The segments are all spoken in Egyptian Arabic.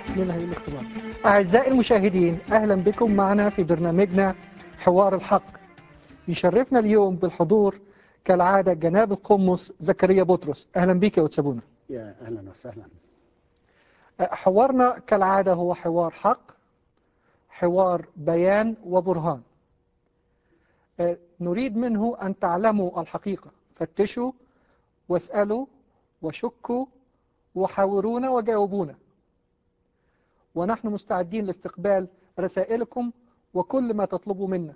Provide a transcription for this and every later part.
من هذه الاختبار أعزائي المشاهدين أهلا بكم معنا في برنامجنا حوار الحق يشرفنا اليوم بالحضور كالعادة جناب القمص زكريا بطرس أهلا بك يا وتسابونا يا أهلا وسهلا حوارنا كالعادة هو حوار حق حوار بيان وبرهان نريد منه أن تعلموا الحقيقة فتشوا واسألوا وشكوا وحاورونا وجاوبونا ونحن مستعدين لاستقبال رسائلكم وكل ما تطلبوا منا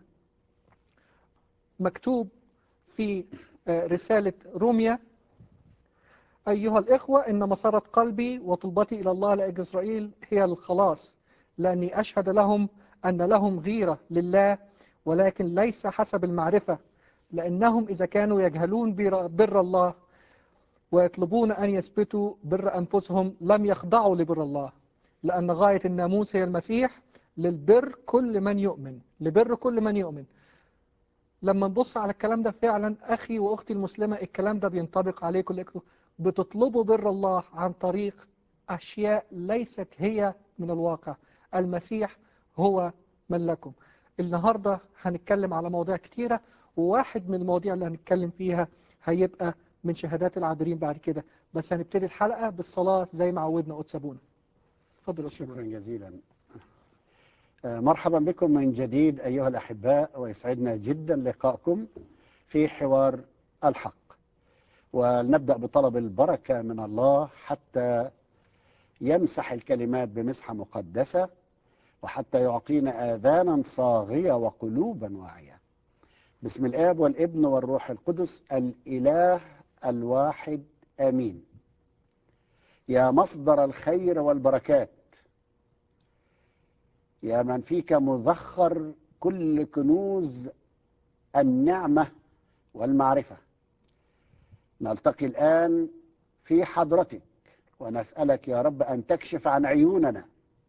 مكتوب في رسالة روميا أيها الإخوة إن مسارة قلبي وطلبتي إلى الله لأجل إسرائيل هي الخلاص لأني أشهد لهم أن لهم غيرة لله ولكن ليس حسب المعرفة لأنهم إذا كانوا يجهلون بر الله ويطلبون أن يثبتوا بر أنفسهم لم يخضعوا لبر الله لأن غاية الناموس هي المسيح للبر كل من يؤمن لبر كل من يؤمن لما نبص على الكلام ده فعلا أخي وأختي المسلمة الكلام ده بينطبق عليكم بتطلبوا بر الله عن طريق أشياء ليست هي من الواقع المسيح هو من لكم النهاردة هنتكلم على مواضيع كتيرة وواحد من المواضيع اللي هنتكلم فيها هيبقى من شهادات العابرين بعد كده بس هنبتدي الحلقة بالصلاة زي ما عودنا أتسابونا اتفضل شكرا جزيلا مرحبا بكم من جديد أيها الأحباء ويسعدنا جدا لقائكم في حوار الحق ولنبدأ بطلب البركة من الله حتى يمسح الكلمات بمسحة مقدسة وحتى يعطينا آذانا صاغية وقلوبا واعية بسم الآب والابن والروح القدس الإله الواحد آمين يا مصدر الخير والبركات يا من فيك مذخر كل كنوز النعمة والمعرفة نلتقي الآن في حضرتك ونسألك يا رب أن تكشف عن عيوننا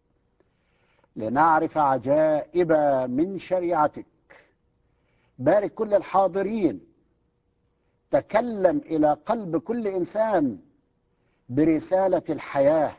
لنعرف عجائب من شريعتك بارك كل الحاضرين تكلم إلى قلب كل إنسان برسالة الحياة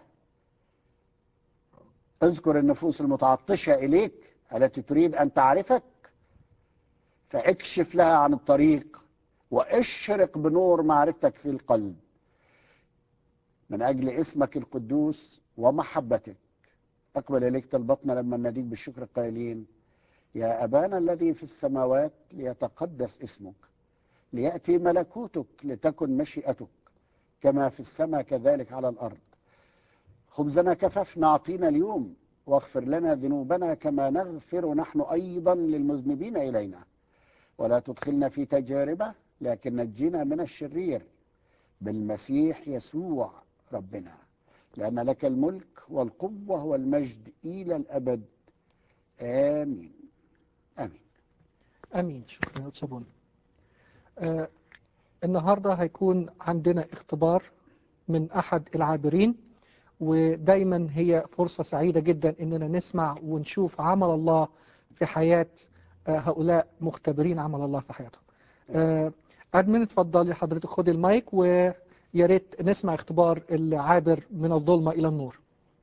اذكر النفوس المتعطشة إليك التي تريد أن تعرفك فاكشف لها عن الطريق واشرق بنور معرفتك في القلب من أجل اسمك القدوس ومحبتك أقبل إليك طلبتنا لما نديك بالشكر قائلين يا أبانا الذي في السماوات ليتقدس اسمك ليأتي ملكوتك لتكن مشيئتك كما في السماء كذلك على الأرض خبزنا كففنا أعطينا اليوم واغفر لنا ذنوبنا كما نغفر نحن أيضا للمذنبين إلينا ولا تدخلنا في تجاربة لكن نجينا من الشرير بالمسيح يسوع ربنا لأن لك الملك والقوة والمجد إلى الأبد آمين آمين أمين شكرا يا أتسابون آه النهاردة هيكون عندنا اختبار من أحد العابرين ودايما هي فرصة سعيدة جدا إننا نسمع ونشوف عمل الله في حياة آه هؤلاء مختبرين عمل الله في حياتهم آه أدمن اتفضلي حضرتك خدي المايك ويا ريت نسمع اختبار العابر من الظلمة إلى النور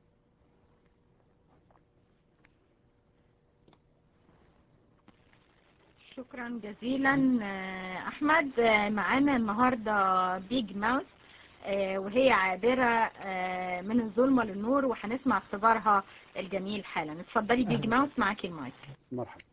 شكرا جزيلا احمد معانا النهارده بيج ماوس وهي عابره من الظلمه للنور وهنسمع اختبارها الجميل حالا اتفضلي بيج ماوس معاكي المايك مرحبا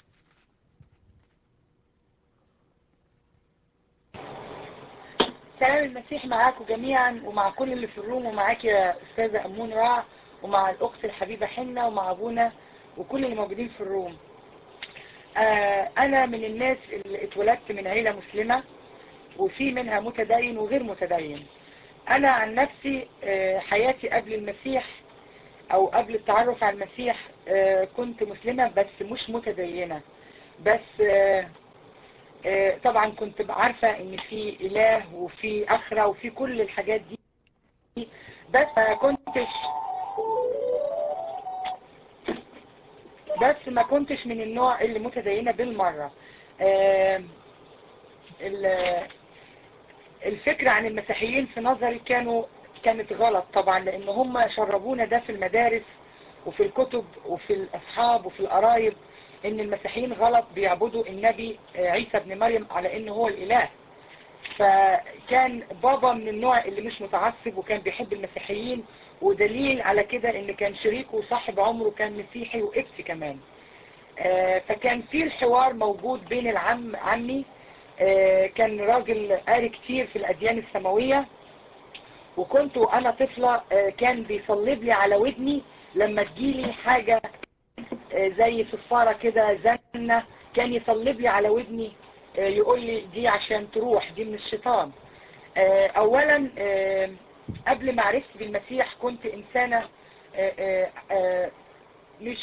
سلام المسيح معاكم جميعا ومع كل اللي في الروم ومعاك يا استاذه امون رع ومع الاخت الحبيبه حنه ومع ابونا وكل اللي موجودين في الروم آه انا من الناس اللي اتولدت من عيلة مسلمة وفي منها متدين وغير متدين انا عن نفسي آه حياتي قبل المسيح او قبل التعرف على المسيح آه كنت مسلمة بس مش متدينة بس طبعا كنت عارفة ان في اله وفي اخرة وفي كل الحاجات دي بس ما كنتش بس ما كنتش من النوع اللي متدينة بالمرة آه الفكرة عن المسيحيين في نظري كانوا كانت غلط طبعا لان هم شربونا ده في المدارس وفي الكتب وفي الاصحاب وفي القرايب ان المسيحيين غلط بيعبدوا النبي عيسى ابن مريم على انه هو الاله فكان بابا من النوع اللي مش متعصب وكان بيحب المسيحيين ودليل على كده ان كان شريكه وصاحب عمره كان مسيحي وابسي كمان فكان في الحوار موجود بين العم عمي كان راجل قاري كتير في الاديان السماوية وكنت وانا طفلة كان بيصلب لي على ودني لما تجيلي حاجة زي صفارة كده زنة كان يصلب لي على ودني يقول لي دي عشان تروح دي من الشيطان اولا قبل ما عرفت بالمسيح كنت انسانة مش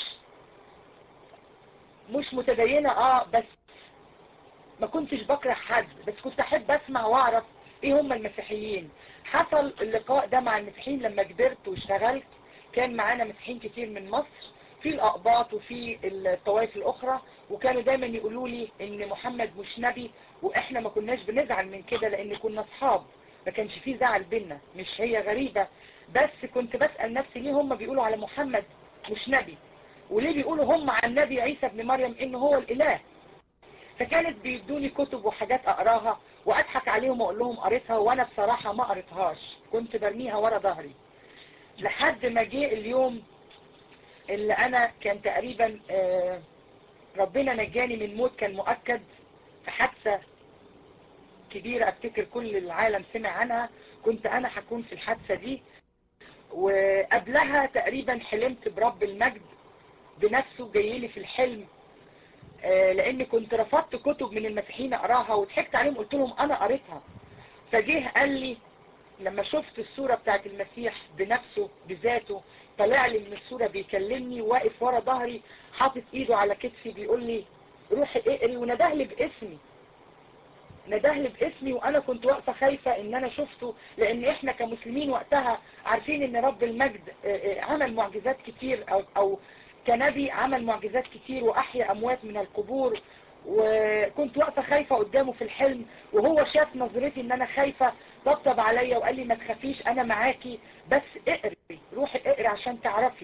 مش متدينة اه بس ما كنتش بكره حد بس كنت احب اسمع واعرف ايه هم المسيحيين حصل اللقاء ده مع المسيحيين لما كبرت واشتغلت كان معانا مسيحيين كتير من مصر في الأقباط وفي الطوائف الأخرى وكانوا دايما يقولوا لي إن محمد مش نبي وإحنا ما كناش بنزعل من كده لأن كنا أصحاب ما كانش فيه زعل بينا مش هي غريبة بس كنت بسأل نفسي ليه هم بيقولوا على محمد مش نبي وليه بيقولوا هم عن النبي عيسى ابن مريم إنه هو الإله فكانت بيدوني كتب وحاجات أقراها وأضحك عليهم وأقول لهم قريتها وأنا بصراحة ما قريتهاش كنت برميها ورا ظهري لحد ما جه اليوم اللي انا كان تقريبا آه ربنا نجاني من موت كان مؤكد في حادثة كبيرة افتكر كل العالم سمع عنها كنت انا هكون في الحادثة دي وقبلها تقريبا حلمت برب المجد بنفسه جايلي في الحلم آه لان كنت رفضت كتب من المسيحيين اقراها وضحكت عليهم قلت لهم انا قريتها فجه قال لي لما شفت الصورة بتاعت المسيح بنفسه بذاته طلع لي من الصورة بيكلمني واقف ورا ظهري حاطط ايده على كتفي بيقول لي روحي اقري ونداه لي باسمي نداه لي باسمي وانا كنت واقفة خايفة ان انا شفته لان احنا كمسلمين وقتها عارفين ان رب المجد عمل معجزات كتير او, أو كنبي عمل معجزات كتير واحيا اموات من القبور وكنت واقفة خايفة قدامه في الحلم وهو شاف نظرتي ان انا خايفة طبطب عليا وقال لي ما تخافيش انا معاكي بس اقري روحي اقري عشان تعرفي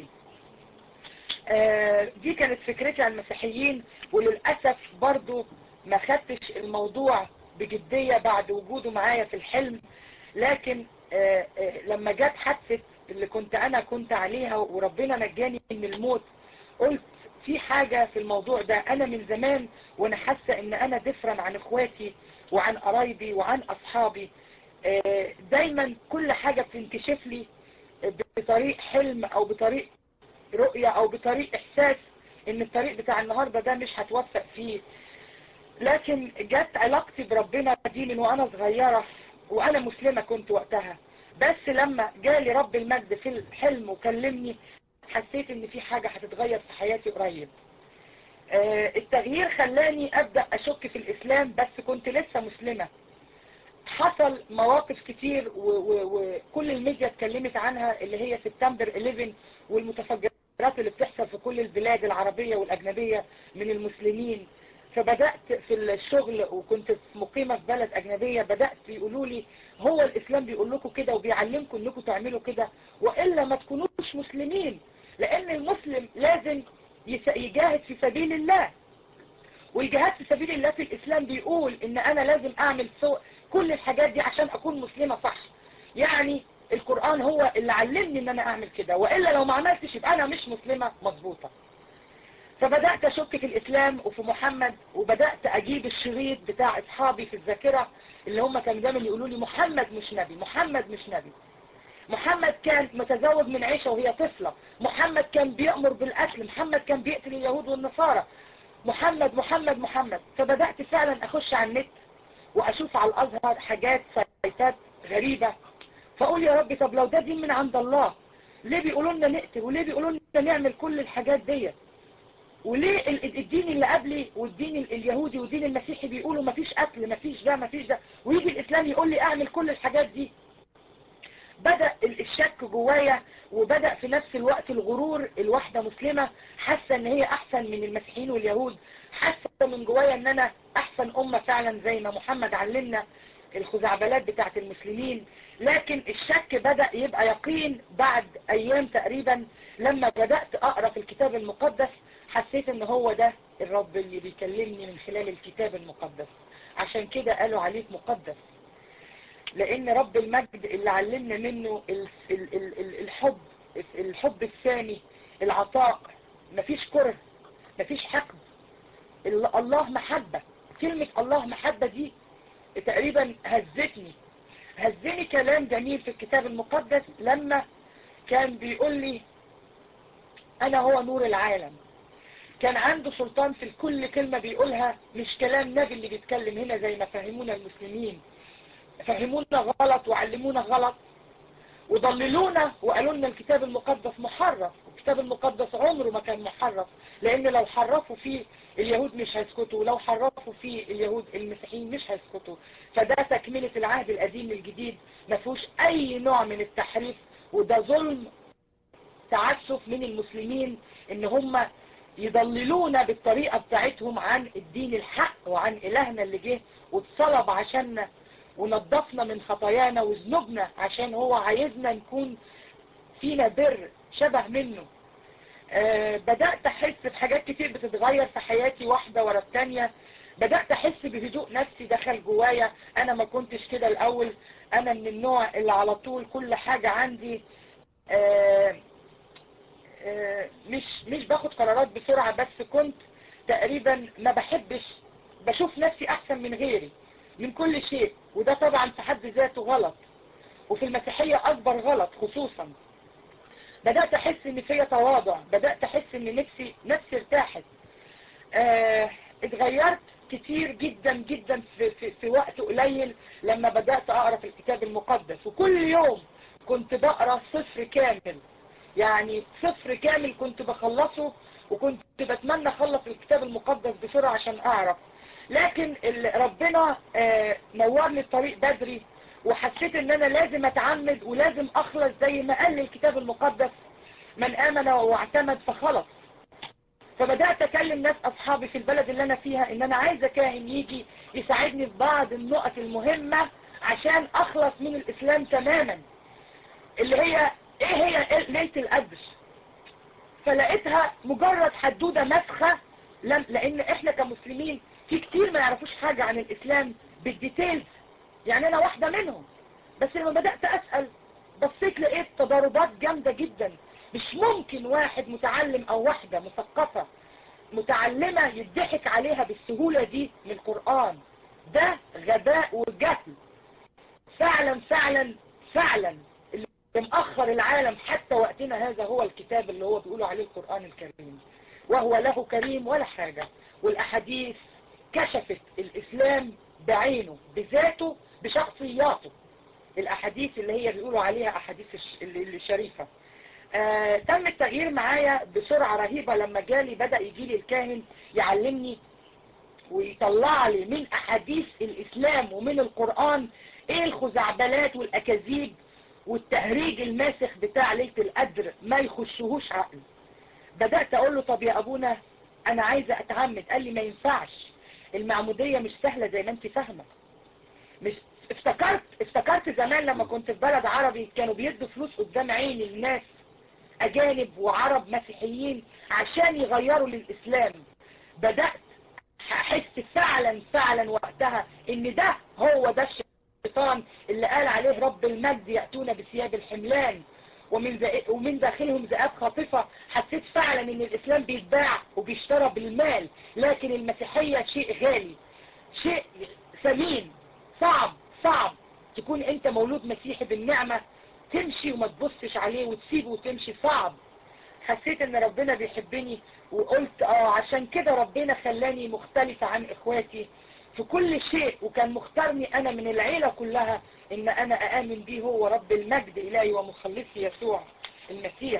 آه دي كانت فكرتي عن المسيحيين وللأسف برضو ما خدتش الموضوع بجدية بعد وجوده معايا في الحلم لكن آه آه لما جت حادثة اللي كنت انا كنت عليها وربنا نجاني من الموت قلت في حاجة في الموضوع ده انا من زمان وانا حاسة ان انا دفرن عن اخواتي وعن قرايبي وعن اصحابي دايما كل حاجة بتنكشف لي بطريق حلم او بطريق رؤية او بطريق احساس ان الطريق بتاع النهاردة ده مش هتوفق فيه لكن جت علاقتي بربنا دي من وانا صغيرة وانا مسلمة كنت وقتها بس لما جالي رب المجد في الحلم وكلمني حسيت ان في حاجة هتتغير في حياتي قريب آه التغيير خلاني ابدأ اشك في الاسلام بس كنت لسه مسلمة حصل مواقف كتير وكل الميديا اتكلمت عنها اللي هي سبتمبر 11 والمتفجرات اللي بتحصل في كل البلاد العربية والاجنبية من المسلمين فبدأت في الشغل وكنت مقيمة في بلد اجنبية بدأت يقولوا لي هو الاسلام بيقول لكم كده وبيعلمكم انكم تعملوا كده وإلا ما تكونوش مسلمين لان المسلم لازم يجاهد في سبيل الله والجهاد في سبيل الله في الاسلام بيقول ان انا لازم اعمل سوء كل الحاجات دي عشان اكون مسلمة صح يعني القرآن هو اللي علمني ان انا اعمل كده وإلا لو ما عملتش يبقى انا مش مسلمة مظبوطة فبدأت اشك في الاسلام وفي محمد وبدأت اجيب الشريط بتاع اصحابي في الذاكرة اللي هم كانوا دايما يقولوا لي محمد مش نبي محمد مش نبي محمد كان متزوج من عيشة وهي طفلة محمد كان بيأمر بالقتل محمد كان بيقتل اليهود والنصارى محمد محمد محمد فبدأت فعلا اخش على النت واشوف على الازهر حاجات سايتات غريبة فاقول يا رب طب لو ده دين من عند الله ليه بيقولوا لنا نقتل وليه بيقولوا لنا نعمل كل الحاجات دي وليه الدين اللي قبلي والدين اليهودي والدين المسيحي بيقولوا مفيش قتل مفيش ده مفيش ده ويجي الاسلام يقول لي اعمل كل الحاجات دي بدأ الشك جوايا وبدأ في نفس الوقت الغرور الواحدة مسلمة حاسة ان هي احسن من المسيحيين واليهود حاسة من جوايا ان انا احسن امة فعلا زي ما محمد علمنا الخزعبلات بتاعت المسلمين لكن الشك بدأ يبقى يقين بعد ايام تقريبا لما بدأت اقرأ في الكتاب المقدس حسيت ان هو ده الرب اللي بيكلمني من خلال الكتاب المقدس عشان كده قالوا عليك مقدس لان رب المجد اللي علمنا منه ال- ال- ال- ال- الحب الحب الثاني العطاء مفيش كره مفيش حقد ال- الله محبة كلمة الله محبة دي تقريبا هزتني هزني كلام جميل في الكتاب المقدس لما كان بيقول لي انا هو نور العالم كان عنده سلطان في كل كلمة بيقولها مش كلام نبي اللي بيتكلم هنا زي ما فهمونا المسلمين فهمونا غلط وعلمونا غلط وضللونا وقالوا لنا الكتاب المقدس محرف الكتاب المقدس عمره ما كان محرف لان لو حرفوا فيه اليهود مش هيسكتوا ولو حرفوا فيه اليهود المسيحيين مش هيسكتوا فده تكملة العهد القديم للجديد ما فيهوش اي نوع من التحريف وده ظلم تعسف من المسلمين ان هم يضللونا بالطريقة بتاعتهم عن الدين الحق وعن الهنا اللي جه واتصلب عشاننا ونضفنا من خطايانا وذنوبنا عشان هو عايزنا نكون فينا بر شبه منه آه بدأت أحس بحاجات كتير بتتغير في حياتي واحدة ورا التانية بدأت أحس بهدوء نفسي دخل جوايا أنا ما كنتش كده الأول أنا من النوع اللي على طول كل حاجة عندي آه آه مش مش باخد قرارات بسرعة بس كنت تقريبا ما بحبش بشوف نفسي أحسن من غيري من كل شيء وده طبعا في حد ذاته غلط وفي المسيحية أكبر غلط خصوصا بدأت أحس إن فيا تواضع بدأت أحس إن نفسي نفسي ارتاحت آه اتغيرت كتير جدا جدا في, في, في وقت قليل لما بدأت أقرأ في الكتاب المقدس وكل يوم كنت بقرأ صفر كامل يعني صفر كامل كنت بخلصه وكنت بتمنى اخلص الكتاب المقدس بسرعة عشان اعرف لكن ربنا آه نور لي الطريق بدري وحسيت ان انا لازم اتعمد ولازم اخلص زي ما قال لي الكتاب المقدس من امن واعتمد فخلص فبدأت اكلم ناس اصحابي في البلد اللي انا فيها ان انا عايزة كاهن يجي يساعدني في بعض النقط المهمة عشان اخلص من الاسلام تماما اللي هي ايه هي ليلة القدر فلقيتها مجرد حدودة مسخة لان احنا كمسلمين في كتير ما يعرفوش حاجة عن الاسلام بالديتيلز يعني انا واحدة منهم بس لما بدأت اسأل بصيت لقيت تضاربات جامدة جدا مش ممكن واحد متعلم او واحدة مثقفة متعلمة يضحك عليها بالسهولة دي من القرآن ده غباء وجهل فعلا فعلا فعلا اللي مأخر العالم حتى وقتنا هذا هو الكتاب اللي هو بيقولوا عليه القرآن الكريم وهو له كريم ولا حاجة والأحاديث كشفت الإسلام بعينه بذاته بشخصياته الأحاديث اللي هي بيقولوا عليها أحاديث الشريفة آه تم التغيير معايا بسرعة رهيبة لما جالي بدأ يجيلي الكاهن يعلمني ويطلع لي من أحاديث الإسلام ومن القرآن إيه الخزعبلات والأكاذيب والتهريج الماسخ بتاع ليلة القدر ما يخشهوش عقل بدأت أقول له طب يا أبونا أنا عايزة أتعمد قال لي ما ينفعش المعمودية مش سهلة زي ما أنت فاهمة مش افتكرت افتكرت زمان لما كنت في بلد عربي كانوا بيدوا فلوس قدام عين الناس اجانب وعرب مسيحيين عشان يغيروا للاسلام بدأت احس فعلا فعلا وقتها ان ده هو ده الشيطان اللي قال عليه رب المجد يأتون بثياب الحملان ومن, ومن داخلهم ذئاب خاطفة حسيت فعلا ان الاسلام بيتباع وبيشترى بالمال لكن المسيحية شيء غالي شيء ثمين صعب صعب تكون انت مولود مسيحي بالنعمة تمشي وما تبصش عليه وتسيبه وتمشي صعب حسيت ان ربنا بيحبني وقلت اه عشان كده ربنا خلاني مختلفة عن اخواتي في كل شيء وكان مختارني انا من العيلة كلها ان انا اامن بيه هو رب المجد الهي ومخلصي يسوع المسيح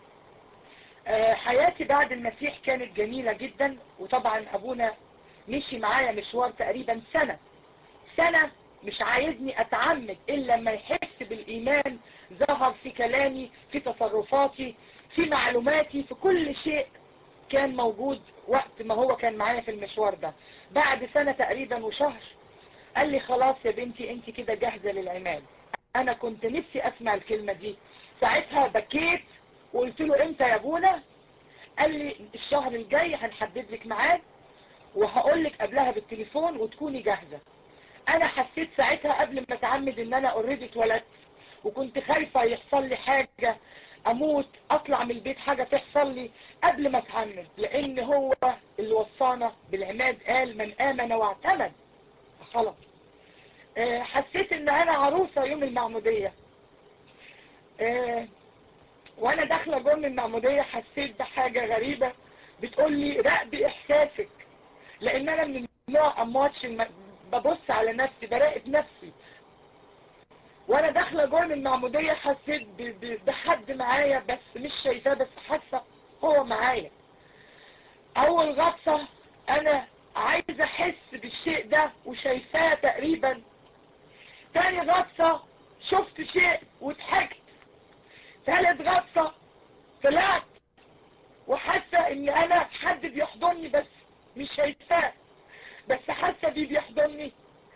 آه حياتي بعد المسيح كانت جميلة جدا وطبعا ابونا مشي معايا مشوار تقريبا سنة سنة مش عايزني اتعمد الا لما يحس بالايمان ظهر في كلامي في تصرفاتي في معلوماتي في كل شيء كان موجود وقت ما هو كان معايا في المشوار ده بعد سنة تقريبا وشهر قال لي خلاص يا بنتي انت كده جاهزة للعماد انا كنت نفسي اسمع الكلمة دي ساعتها بكيت وقلت له امتى يا ابونا قال لي الشهر الجاي هنحدد لك ميعاد وهقول لك قبلها بالتليفون وتكوني جاهزة انا حسيت ساعتها قبل ما اتعمد ان انا اوريدي اتولدت وكنت خايفة يحصل لي حاجة اموت اطلع من البيت حاجة تحصل لي قبل ما اتعمد لان هو اللي وصانا بالعماد قال من امن واعتمد خلاص آه، حسيت ان انا عروسة يوم المعمودية آه، وانا داخلة جوه من المعمودية حسيت بحاجة غريبة بتقول لي راقبي احساسك لان انا من النوع امواتش الم... ببص على نفسي براقب نفسي وانا داخله جوه من المعموديه حسيت ب... ب... بحد معايا بس مش شايفاه بس حاسه هو معايا اول غطسه انا عايزه احس بالشيء ده وشايفاه تقريبا تاني غطسه شفت شيء وضحكت ثالث غطسه طلعت وحاسه ان انا حد بيحضني بس مش شايفاه بس حاسه بيه بيحضني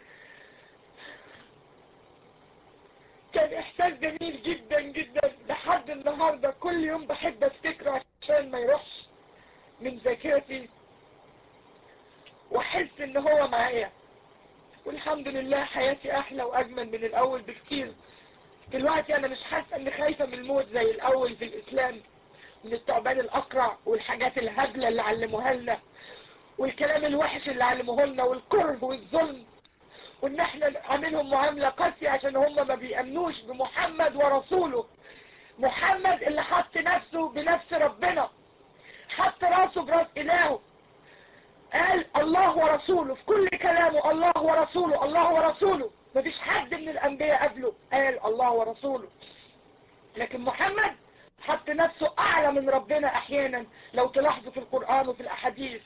كان احساس جميل جدا جدا لحد النهاردة كل يوم بحب افتكره عشان ما يروحش من ذاكرتي واحس ان هو معايا والحمد لله حياتي احلى واجمل من الاول بكتير دلوقتي انا مش حاسه اني خايفه من الموت زي الاول في الاسلام من الثعبان الاقرع والحاجات الهبله اللي علموها لنا والكلام الوحش اللي علموه لنا والكره والظلم وان احنا عاملهم معاملة قاسية عشان هم ما بيأمنوش بمحمد ورسوله محمد اللي حط نفسه بنفس ربنا حط راسه براس الهه قال الله ورسوله في كل كلامه الله ورسوله الله ورسوله مفيش حد من الانبياء قبله قال الله ورسوله لكن محمد حط نفسه اعلى من ربنا احيانا لو تلاحظوا في القرآن وفي الاحاديث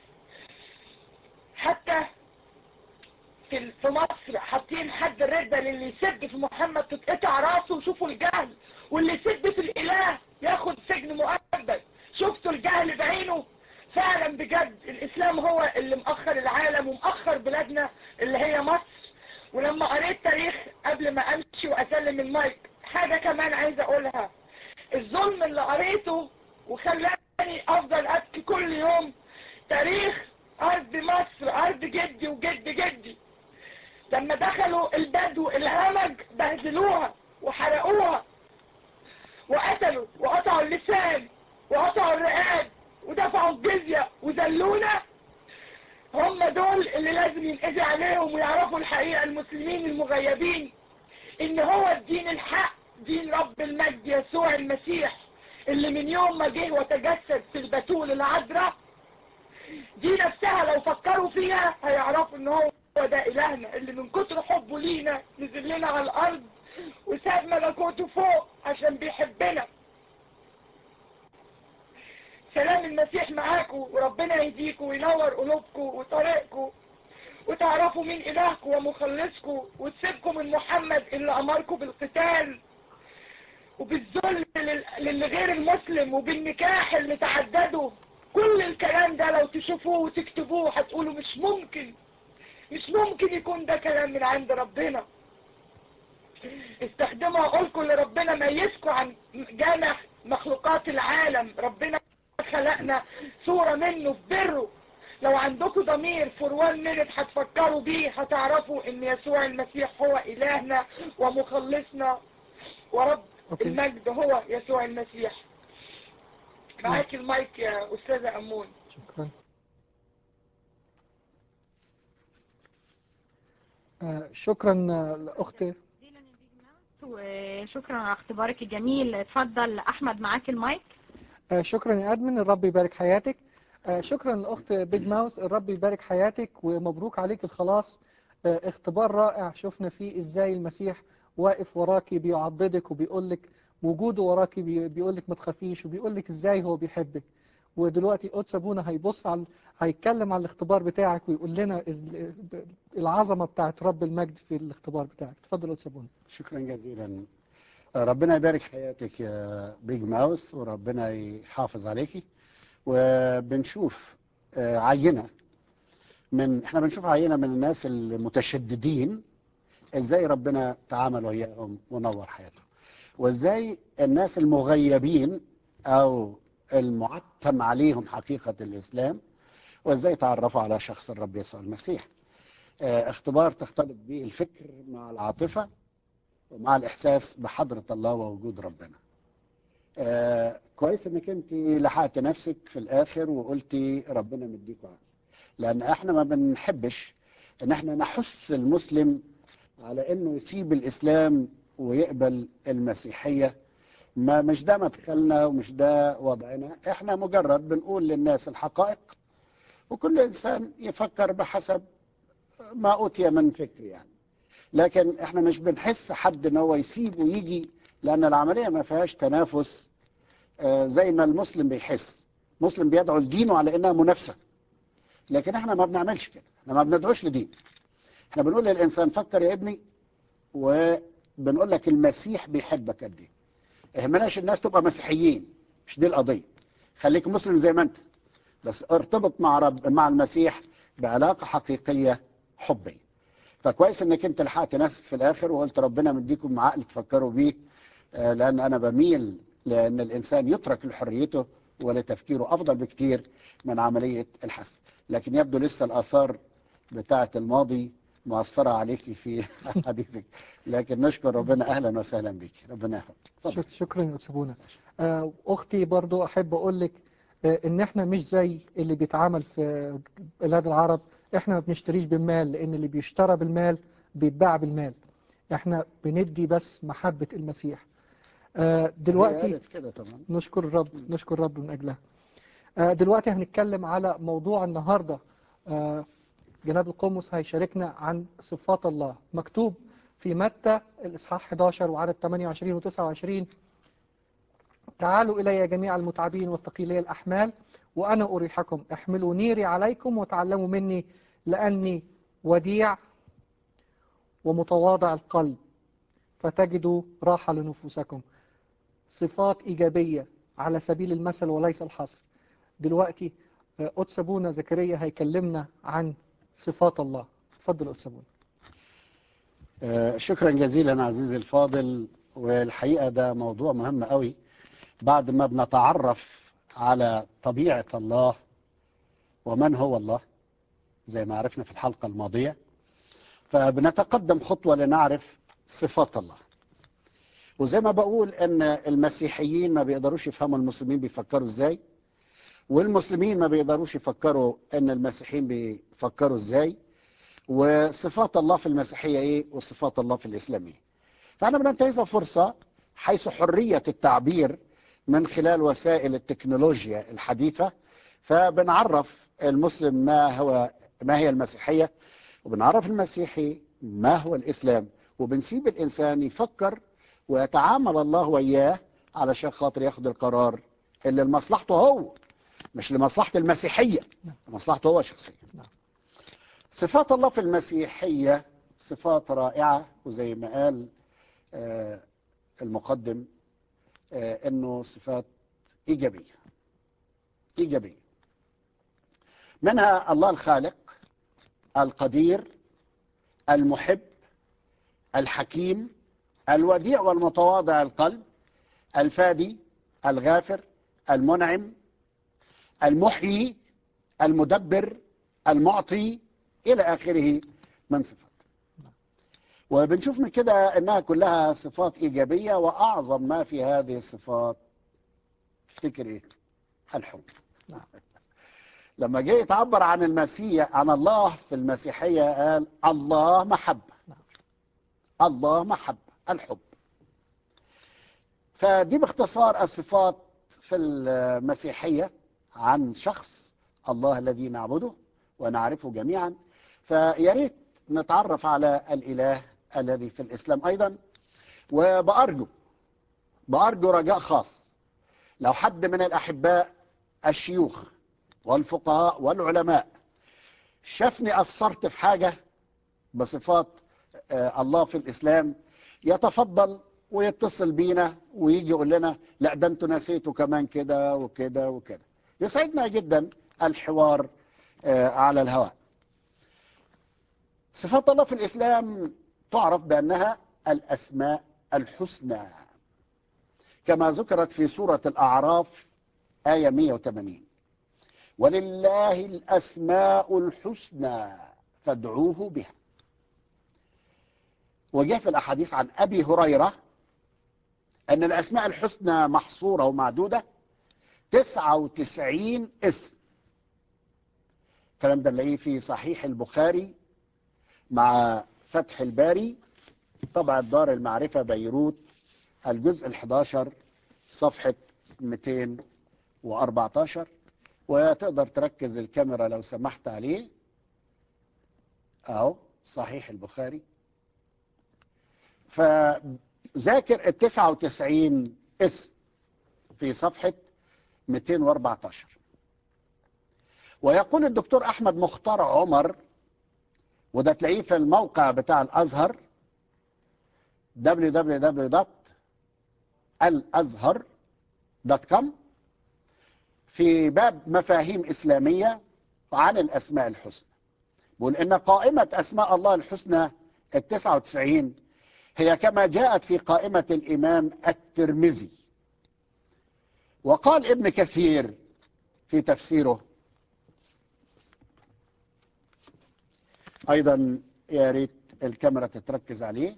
حتى في في مصر حاطين حد الردة للي يسد في محمد تتقطع راسه وشوفوا الجهل واللي يسد في الاله ياخد سجن مؤبد شفتوا الجهل بعينه فعلا بجد الاسلام هو اللي مأخر العالم ومأخر بلادنا اللي هي مصر ولما قريت تاريخ قبل ما امشي واسلم المايك حاجة كمان عايزة اقولها الظلم اللي قريته وخلاني افضل ابكي كل يوم تاريخ ارض مصر ارض جدي وجد جدي لما دخلوا البدو الهمج بهدلوها وحرقوها وقتلوا وقطعوا اللسان وقطعوا الرقاب ودفعوا الجزية وذلونا هم دول اللي لازم ينقضي عليهم ويعرفوا الحقيقة المسلمين المغيبين ان هو الدين الحق دين رب المجد يسوع المسيح اللي من يوم ما جه وتجسد في البتول العذراء دي نفسها لو فكروا فيها هيعرفوا ان هو ده الهنا اللي من كتر حبه لينا نزل لنا على الارض وساب ملكوته فوق عشان بيحبنا سلام المسيح معاكم وربنا يهديكم وينور قلوبكم وطريقكم وتعرفوا مين الهكم ومخلصكم وتسيبكم من محمد اللي امركم بالقتال وبالذل لل- للغير المسلم وبالنكاح اللي تعددوا كل الكلام ده لو تشوفوه وتكتبوه هتقولوا مش ممكن مش ممكن يكون ده كلام من عند ربنا استخدموا عقولكم اللي ربنا ميزكم عن جامع مخلوقات العالم ربنا خلقنا صورة منه في بره لو عندكم ضمير فور وان مينت هتفكروا بيه هتعرفوا ان يسوع المسيح هو الهنا ومخلصنا ورب أوكي. المجد هو يسوع المسيح معاك المايك يا استاذة امون شكرا آه، شكرا آه، لأختي وشكرا على اختبارك الجميل اتفضل احمد معاك المايك آه، شكرا يا أدمن الرب يبارك حياتك آه، شكرا لأخت بيج ماوث الرب يبارك حياتك ومبروك عليك الخلاص آه، اختبار رائع شفنا فيه ازاي المسيح واقف وراكي بيعضدك وبيقول لك وجوده وراكي بي- بيقول لك ما تخافيش وبيقول لك ازاي هو بيحبك ودلوقتي قدس ابونا هيبص على هيتكلم على الاختبار بتاعك ويقول لنا ال- العظمه بتاعت رب المجد في الاختبار بتاعك اتفضل قدس ابونا شكرا جزيلا ربنا يبارك حياتك يا بيج ماوس وربنا يحافظ عليكي وبنشوف آه، عينة من احنا بنشوف عينة من الناس المتشددين ازاي ربنا تعامل وياهم ونور حياتهم وازاي الناس المغيبين او المعتم عليهم حقيقة الاسلام وازاي تعرفوا على شخص الرب يسوع المسيح آه، اختبار تختلط به الفكر مع العاطفة ومع الإحساس بحضرة الله ووجود ربنا آه، كويس انك انت لحقت نفسك في الاخر وقلتي ربنا مديكوا عقل لان احنا ما بنحبش ان احنا نحث المسلم على انه يسيب الاسلام ويقبل المسيحيه ما مش ده مدخلنا ومش ده وضعنا احنا مجرد بنقول للناس الحقائق وكل انسان يفكر بحسب ما اوتي من فكر يعني لكن احنا مش بنحس حد ان هو يسيب ويجي لان العمليه ما فيهاش تنافس آه، زي ما المسلم بيحس مسلم بيدعو لدينه على انها منافسه لكن احنا ما بنعملش كده احنا ما بندعوش لدين احنا بنقول للانسان فكر يا ابني وبنقول لك المسيح بيحبك قد ايه اهمناش الناس تبقى مسيحيين مش دي القضيه خليك مسلم زي ما انت بس ارتبط مع رب مع المسيح بعلاقه حقيقيه حبيه فكويس انك انت لحقت نفسك في الاخر وقلت ربنا مديكم عقل تفكروا بيه آه، لان انا بميل لان الانسان يترك لحريته ولتفكيره افضل بكتير من عمليه الحس لكن يبدو لسه الاثار بتاعه الماضي مؤثره عليك في حديثك لكن نشكر ربنا اهلا وسهلا بك ربنا يحفظك اتفضل. شك- شكرا يا أتسابونا آه، أختي برضو أحب أقول لك آه، إن إحنا مش زي اللي بيتعامل في بلاد العرب إحنا ما بنشتريش بالمال لأن اللي بيشترى بالمال بيتباع بالمال إحنا بندي بس محبة المسيح آه، هي دلوقتي قالت كده طبعا نشكر الرب نشكر الرب من أجلها آه، دلوقتي هنتكلم على موضوع النهاردة آه، جناب القمص هيشاركنا عن صفات الله مكتوب في متى الإصحاح 11 وعدد 28 و 29 تعالوا إلي جميع المتعبين والثقيلي الأحمال وأنا أريحكم احملوا نيري عليكم وتعلموا مني لأني وديع ومتواضع القلب فتجدوا راحة لنفوسكم صفات إيجابية على سبيل المثل وليس الحصر دلوقتي آه، قدس أبونا زكريا هيكلمنا عن صفات الله اتفضل قدس أبونا آه، شكرا جزيلا عزيزي الفاضل والحقيقة ده موضوع مهم قوي بعد ما بنتعرف على طبيعة الله ومن هو الله زي ما عرفنا في الحلقة الماضية فبنتقدم خطوة لنعرف صفات الله وزي ما بقول ان المسيحيين ما بيقدروش يفهموا المسلمين بيفكروا ازاي والمسلمين ما بيقدروش يفكروا ان المسيحيين بيفكروا ازاي وصفات الله في المسيحية ايه وصفات الله في الاسلام ايه فاحنا بننتهزها فرصة حيث حرية التعبير من خلال وسائل التكنولوجيا الحديثة فبنعرف المسلم ما هو ما هي المسيحية وبنعرف المسيحي ما هو الاسلام وبنسيب الانسان يفكر ويتعامل الله وياه علشان خاطر ياخد القرار اللي لمصلحته هو مش لمصلحة المسيحية لمصلحته هو شخصيا نعم. صفات الله في المسيحية صفات رائعة وزي ما قال آه، المقدم آه، انه صفات ايجابية ايجابية منها الله الخالق القدير المحب الحكيم الوديع والمتواضع القلب الفادي الغافر المنعم المحيي المدبر المعطي الى اخره من صفات وبنشوف من كده انها كلها صفات ايجابيه واعظم ما في هذه الصفات تفتكر ايه؟ الحب نعم. لما جه يتعبر عن المسيح عن الله في المسيحيه قال الله محبه نعم. الله محبه الحب فدي باختصار الصفات في المسيحيه عن شخص الله الذي نعبده ونعرفه جميعا فيا ريت نتعرف على الاله الذي في الاسلام ايضا وبارجو بارجو رجاء خاص لو حد من الاحباء الشيوخ والفقهاء والعلماء شافني قصرت في حاجه بصفات آه، الله في الاسلام يتفضل ويتصل بينا ويجي يقول لنا لا ده انتوا نسيتوا كمان كده وكده وكده يسعدنا جدا الحوار آه، على الهواء صفات الله في الإسلام تعرف بأنها الأسماء الحسنى كما ذكرت في سورة الأعراف آية 180 ولله الأسماء الحسنى فادعوه بها وجاء في الأحاديث عن أبي هريرة أن الأسماء الحسنى محصورة ومعدودة 99 اسم الكلام ده نلاقيه في صحيح البخاري مع فتح الباري طبعة دار المعرفة بيروت الجزء ال11 صفحة 214 وتقدر تركز الكاميرا لو سمحت عليه اهو صحيح البخاري فذاكر ال 99 اسم في صفحة 214 ويقول الدكتور أحمد مختار عمر وده تلاقيه في الموقع بتاع الأزهر www.الازهر.com في باب مفاهيم إسلامية عن الأسماء الحسنى بيقول إن قائمة أسماء الله الحسنى التسعة وتسعين هي كما جاءت في قائمة الإمام الترمذي وقال ابن كثير في تفسيره أيضا يا ريت الكاميرا تتركز عليه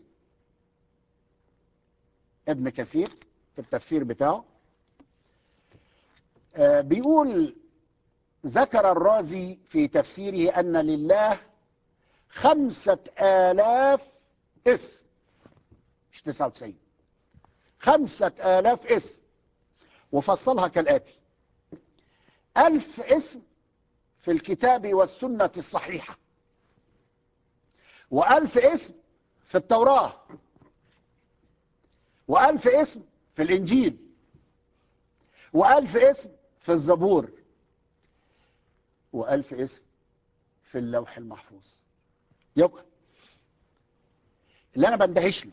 ابن كثير في التفسير بتاعه آه، بيقول ذكر الرازي في تفسيره أن لله خمسة آلاف اسم مش تسعة وتسعين خمسة آلاف اسم وفصلها كالآتي ألف اسم في الكتاب والسنة الصحيحة وألف اسم في التوراة وألف اسم في الإنجيل وألف اسم في الزبور وألف اسم في اللوح المحفوظ يبقى اللي أنا بندهش له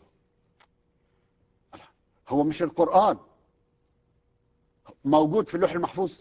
هو مش القرآن موجود في اللوح المحفوظ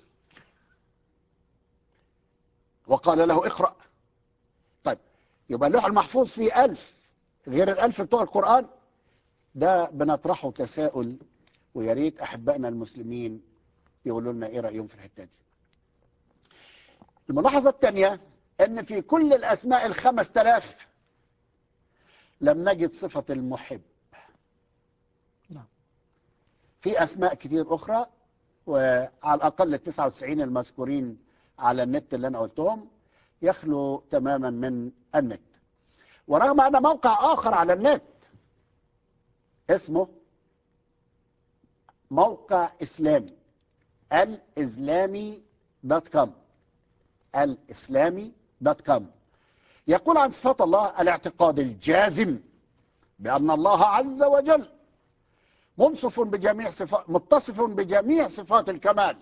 وقال له اقرأ طيب يبقى اللوح المحفوظ فيه ألف غير الألف بتوع القرآن ده بنطرحه تساؤل ويا ريت أحبائنا المسلمين يقولوا لنا إيه رأيهم في الحتة دي الملاحظة الثانية أن في كل الأسماء الخمس تلاف لم نجد صفة المحب نعم. في أسماء كتير أخرى وعلى الأقل ال 99 المذكورين على النت اللي أنا قلتهم يخلو تماما من النت ورغم أن موقع آخر على النت اسمه موقع إسلامي الإسلامي دوت كوم الإسلامي دوت كوم يقول عن صفات الله الاعتقاد الجازم بأن الله عز وجل منصف بجميع صفات متصف بجميع صفات الكمال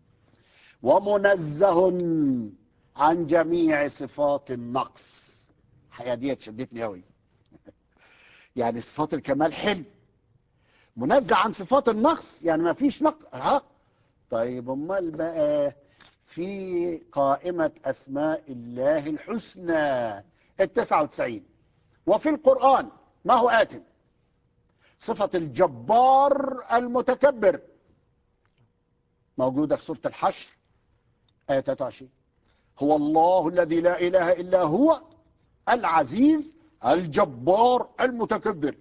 ومنزه عن جميع صفات النقص الحقيقه ديت شدتني قوي يعني صفات الكمال حلو منزه عن صفات النقص يعني ما فيش نقص ها طيب امال بقى في قائمة أسماء الله الحسنى التسعة وتسعين وفي القرآن ما هو آت صفة الجبار المتكبر موجودة في سورة الحشر آية 23 هو الله الذي لا إله إلا هو العزيز الجبار المتكبر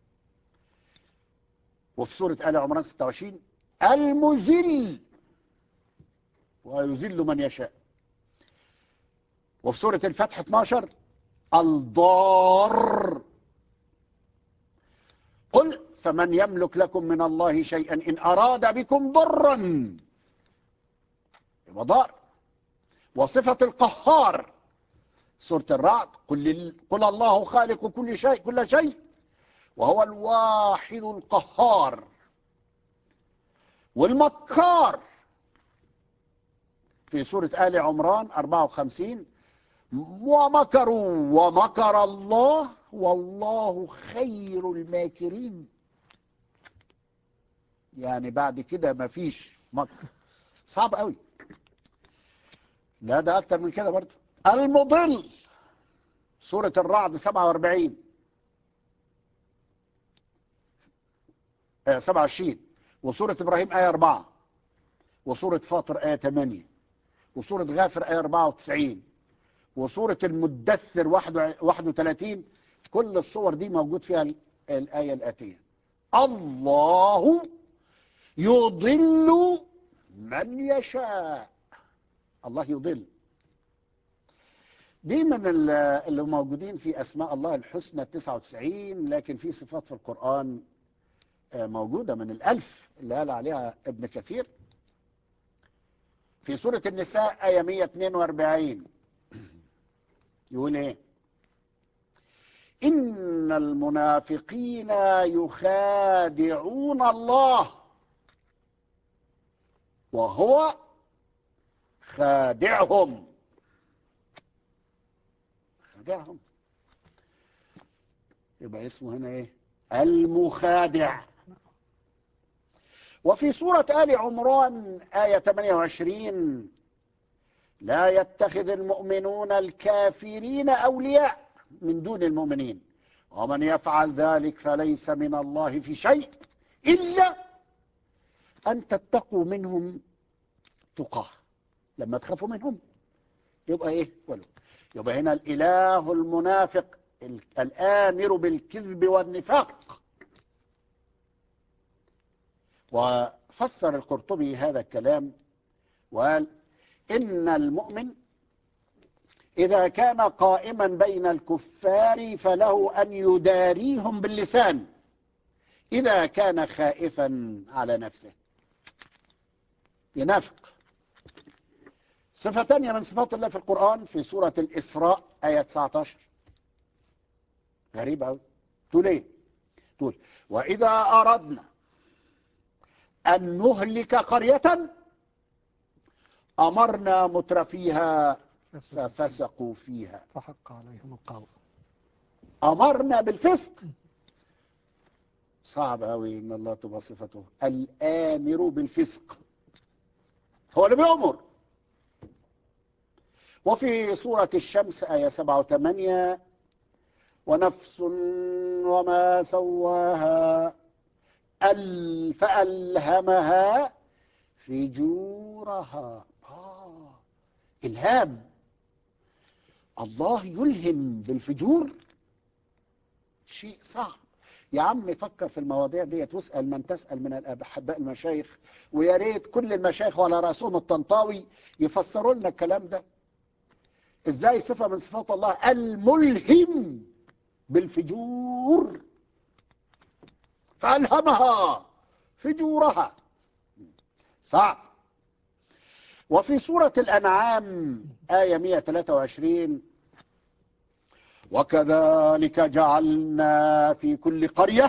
وفي سورة آل عمران 26 المذل ويذل من يشاء وفي سورة الفتح 12 الضار قل فمن يملك لكم من الله شيئا إن أراد بكم ضرا يبقى ضار وصفة القهار سورة الرعد قل, لل... قل الله خالق كل شيء كل شيء وهو الواحد القهار والمكار في سورة آل عمران 54 ومكروا ومكر الله والله خير الماكرين يعني بعد كده مفيش مكر صعب قوي لا ده اكتر من كده برضه المضل سورة الرعد 47 آه 27 وسورة إبراهيم آية 4 وسورة فاطر آية 8 وسورة غافر آية 94 وسورة المدثر 31 كل الصور دي موجود فيها ال- الآية الآتية الله يضل من يشاء الله يضل دي من ال- اللي موجودين في أسماء الله الحسنى 99 لكن في صفات في القرآن آه، موجودة من الألف اللي قال عليها ابن كثير في سورة النساء آية 142 يقول إيه إن المنافقين يخادعون الله وهو خادعهم خادعهم يبقى اسمه هنا ايه المخادع وفي سورة آل عمران آية 28 لا يتخذ المؤمنون الكافرين أولياء من دون المؤمنين ومن يفعل ذلك فليس من الله في شيء إلا أن تتقوا منهم تقاه لما تخافوا منهم يبقى إيه ولو يبقى هنا الإله المنافق ال- الآمر بالكذب والنفاق وفسر القرطبي هذا الكلام وقال إن المؤمن إذا كان قائما بين الكفار فله أن يداريهم باللسان إذا كان خائفا على نفسه ينافق صفة تانية من صفات الله في القرآن في سورة الإسراء آية 19 غريب أوي تقول إيه؟ تقول وإذا أردنا أن نهلك قرية أمرنا مترفيها ففسقوا فيها فحق عليهم القول أمرنا بالفسق صعب أوي إن الله تبقى صفته الآمر بالفسق هو اللي بيأمر وفي سورة الشمس آية 7 و8 ونفس وما سواها ال- فألهمها فجورها آه إلهام الله يلهم بالفجور شيء صعب يا عم فكر في المواضيع ديت واسال من تسال من الاحباء المشايخ ويا ريت كل المشايخ وعلى راسهم الطنطاوي يفسروا لنا الكلام ده ازاي صفه من صفات الله الملهم بالفجور فالهمها فجورها صعب وفي سوره الانعام ايه 123 وكذلك جعلنا في كل قرية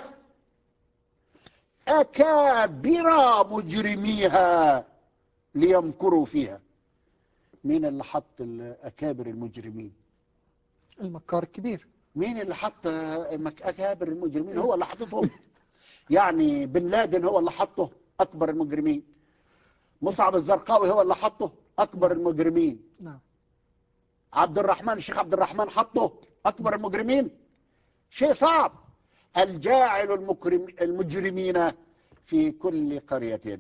أكابر مجرميها ليمكروا فيها مين اللي حط أكابر المجرمين المكار الكبير مين اللي حط مك- أكابر المجرمين هو اللي حطتهم يعني بن لادن هو اللي حطه أكبر المجرمين مصعب الزرقاوي هو اللي حطه أكبر المجرمين نعم عبد الرحمن الشيخ عبد الرحمن حطه أكبر المجرمين شيء صعب الجاعل المكرم المجرمين في كل قرية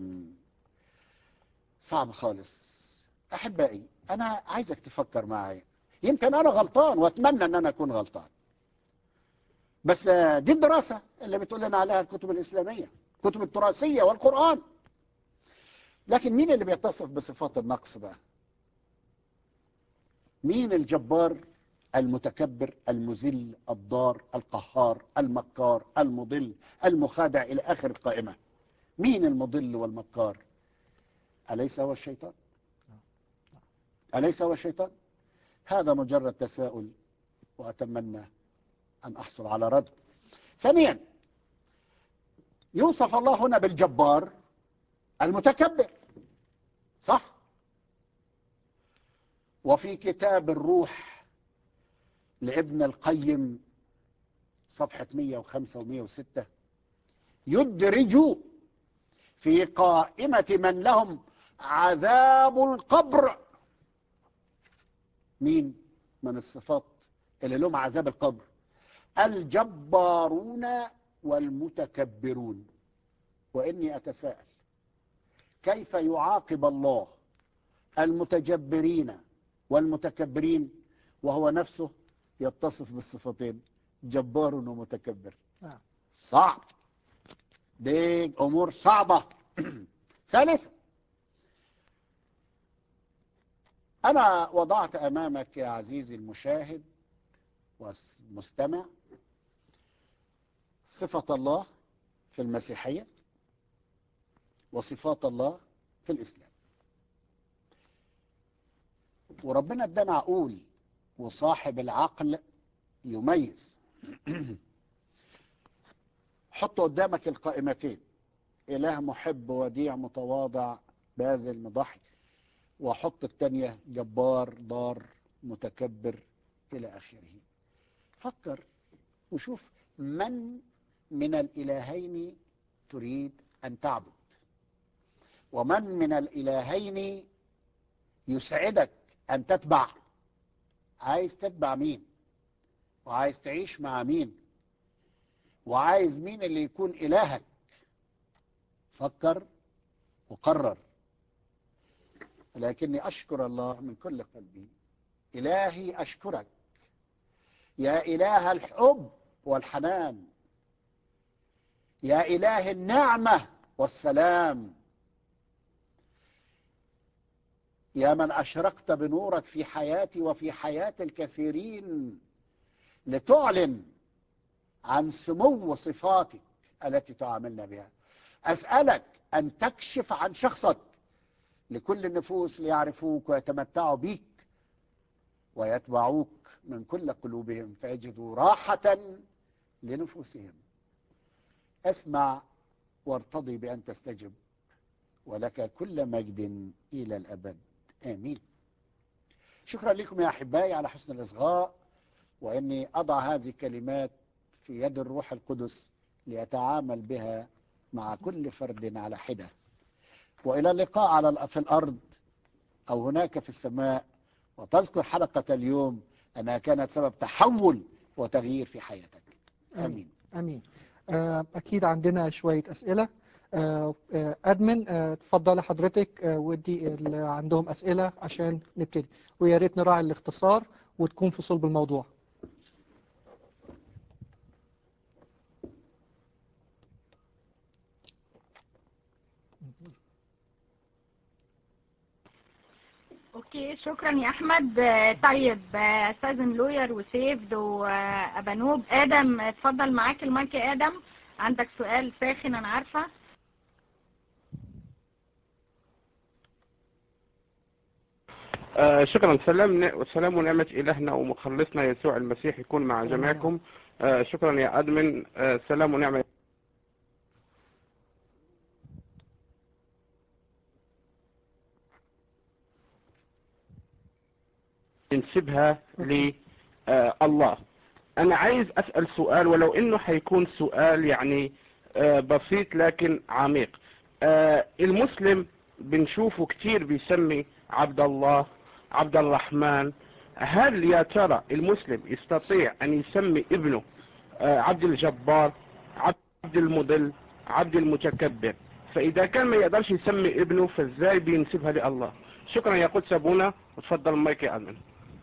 صعب خالص أحبائي أنا عايزك تفكر معايا يمكن أنا غلطان وأتمنى أن أنا أكون غلطان بس آه، دي الدراسة اللي بتقول لنا عليها الكتب الإسلامية الكتب التراثية والقرآن لكن مين اللي بيتصف بصفات النقص بقى مين الجبار المتكبر المذل الضار القهار المكار المضل المخادع إلى آخر القائمة مين المضل والمكار أليس هو الشيطان أليس هو الشيطان هذا مجرد تساؤل وأتمنى أن أحصل على رد ثانيا يوصف الله هنا بالجبار المتكبر صح وفي كتاب الروح لابن القيم صفحة 105 و106 يدرج في قائمة من لهم عذاب القبر مين من الصفات اللي لهم عذاب القبر الجبارون والمتكبرون وإني أتساءل كيف يعاقب الله المتجبرين والمتكبرين وهو نفسه يتصف بالصفتين جبار ومتكبر نعم. صعب دي أمور صعبة ثالثا أنا وضعت أمامك يا عزيزي المشاهد والمستمع صفة الله في المسيحية وصفات الله في الإسلام وربنا ادانا عقول وصاحب العقل يميز حط قدامك القائمتين إله محب وديع متواضع باذل مضحي وحط التانية جبار ضار متكبر إلى آخره فكر وشوف من من الإلهين تريد أن تعبد ومن من الإلهين يسعدك أن تتبع عايز تتبع مين وعايز تعيش مع مين وعايز مين اللي يكون إلهك فكر وقرر لكني أشكر الله من كل قلبي إلهي أشكرك يا إله الحب والحنان يا إله النعمة والسلام يا من أشرقت بنورك في حياتي وفي حياة الكثيرين لتعلن عن سمو صفاتك التي تعاملنا بها أسألك أن تكشف عن شخصك لكل النفوس ليعرفوك ويتمتعوا بيك ويتبعوك من كل قلوبهم فيجدوا راحة لنفوسهم اسمع وارتضي بأن تستجب ولك كل مجد إلى الأبد آمين شكرا لكم يا أحبائي على حسن الإصغاء وإني أضع هذه الكلمات في يد الروح القدس ليتعامل بها مع كل فرد على حدة وإلى اللقاء على في الأرض أو هناك في السماء وتذكر حلقة اليوم أنها كانت سبب تحول وتغيير في حياتك آمين أمين آه، أكيد عندنا شوية أسئلة آه، آه، أدمن آه، تفضل حضرتك آه، ودي اللي عندهم أسئلة عشان نبتدي ويا ريت نراعي الاختصار وتكون في صلب الموضوع اوكي شكرا يا احمد آه، طيب آه، استاذن لوير وسيفد وابانوب ادم اتفضل معاك المايك يا ادم عندك سؤال ساخن انا عارفه آه شكرا سلام سلام ونعمة إلهنا ومخلصنا يسوع المسيح يكون مع سلام جميعكم آه شكرا يا أدمن آه سلام ونعمة ينسبها لله أنا عايز أسأل سؤال ولو إنه حيكون سؤال يعني آه بسيط لكن عميق آه المسلم بنشوفه كتير بيسمي عبد الله عبد الرحمن هل يا ترى المسلم يستطيع أن يسمي ابنه آه، عبد الجبار عبد المضل عبد المتكبر فإذا كان ما يقدرش يسمي ابنه فازاي بينسبها لله شكرا يا قدس أبونا وتفضل المايك يا أمن